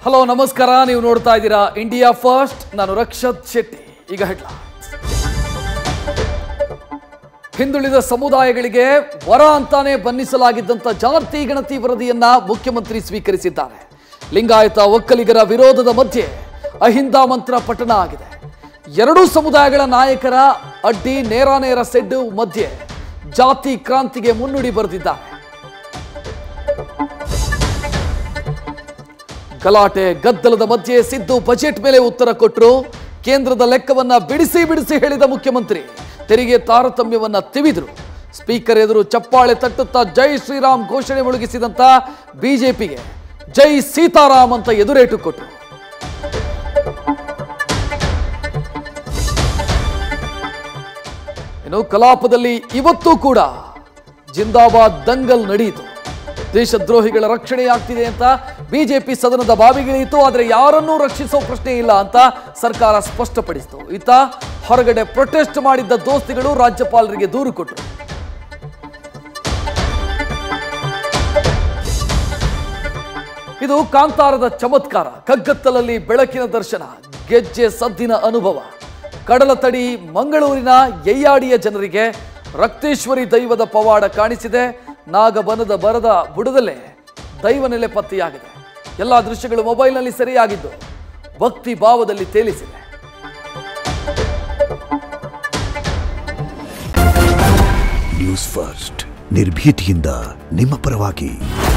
hello ನಮಸ್ಕಾರ ನೀವು ನೋಡ್ತಾ ಇದ್ದೀರಾ ಇಂಡಿಯಾ ಫಸ್ಟ್ ನಾನು ರಕ್ಷತ್ ಶೆಟ್ಟಿ ಈಗ ಹೆಡ್ಲೈನ್ಸ್ ಹಿಂದುಳಿದ ಸಮುದಾಯಗಳಿಗೆ ವರ ಅಂತಾನೆ ಬಣ್ಣಿಸಲಾಗಿದ್ದಂಥ ಜಾತಿ ಗಣತಿ ವರದಿಯನ್ನ ಮುಖ್ಯಮಂತ್ರಿ ಸ್ವೀಕರಿಸಿದ್ದಾರೆ ಲಿಂಗಾಯತ ಒಕ್ಕಲಿಗರ ವಿರೋಧದ ಮಧ್ಯೆ ಅಹಿಂದ ಮಂತ್ರ ಪಠಣ ಆಗಿದೆ ಎರಡೂ ಸಮುದಾಯಗಳ ನಾಯಕರ ಅಡ್ಡಿ ನೇರಾನೇರ ಸೆಡ್ಡು ಮಧ್ಯೆ ಜಾತಿ ಕ್ರಾಂತಿಗೆ ಮುನ್ನುಡಿ ಬರೆದಿದ್ದಾರೆ ಗಲಾಟೆ ಗದ್ದಲದ ಮಧ್ಯೆ ಸಿದ್ದು ಬಜೆಟ್ ಮೇಲೆ ಉತ್ತರ ಕೊಟ್ಟರು ಕೇಂದ್ರದ ಲೆಕ್ಕವನ್ನ ಬಿಡಿಸಿ ಬಿಡಿಸಿ ಹೇಳಿದ ಮುಖ್ಯಮಂತ್ರಿ ತೆರಿಗೆ ತಾರತಮ್ಯವನ್ನ ತಿವಿದ್ರು ಸ್ಪೀಕರ್ ಎದುರು ಚಪ್ಪಾಳೆ ತಟ್ಟುತ್ತಾ ಜೈ ಶ್ರೀರಾಮ್ ಘೋಷಣೆ ಮುಳುಗಿಸಿದಂತ ಬಿಜೆಪಿಗೆ ಜೈ ಸೀತಾರಾಮ್ ಅಂತ ಎದುರೇಟು ಕೊಟ್ಟರು ಇನ್ನು ಕಲಾಪದಲ್ಲಿ ಇವತ್ತೂ ಕೂಡ ಜಿಂದಾಬಾದ್ ದಂಗಲ್ ನಡೆಯಿತು ದೇಶದ್ರೋಹಿಗಳ ರಕ್ಷಣೆಯಾಗ್ತಿದೆ ಅಂತ ಬಿಜೆಪಿ ಸದನದ ಬಾವಿಗಿಳಿಯಿತು ಆದರೆ ಯಾರನ್ನೂ ರಕ್ಷಿಸೋ ಪ್ರಶ್ನೆ ಇಲ್ಲ ಅಂತ ಸರ್ಕಾರ ಸ್ಪಷ್ಟಪಡಿಸಿತು ಈತ ಹೊರಗಡೆ ಪ್ರೊಟೆಸ್ಟ್ ಮಾಡಿದ್ದ ದೋಸ್ತಿಗಳು ರಾಜ್ಯಪಾಲರಿಗೆ ದೂರು ಕೊಟ್ಟರು ಇದು ಕಾಂತಾರದ ಚಮತ್ಕಾರ ಕಗ್ಗತ್ತಲಲ್ಲಿ ಬೆಳಕಿನ ದರ್ಶನ ಗೆಜ್ಜೆ ಸದ್ದಿನ ಅನುಭವ ಕಡಲ ತಡಿ ಮಂಗಳೂರಿನ ಯಯ್ಯಾಡಿಯ ಜನರಿಗೆ ರಕ್ತೇಶ್ವರಿ ದೈವದ ಪವಾಡ ಕಾಣಿಸಿದೆ ನಾಗಬನದ ಬರದ ಬುಡದಲ್ಲೇ ದೈವ ನೆಲೆ ಪತ್ತೆಯಾಗಿದೆ ಎಲ್ಲ ದೃಶ್ಯಗಳು ಮೊಬೈಲ್ನಲ್ಲಿ ಸೆರೆಯಾಗಿದ್ದು ಭಕ್ತಿ ಭಾವದಲ್ಲಿ ತೇಲಿಸಿದೆ ನ್ಯೂಸ್ ಫಸ್ಟ್ ನಿರ್ಭೀತಿಯಿಂದ ನಿಮ್ಮ ಪರವಾಗಿ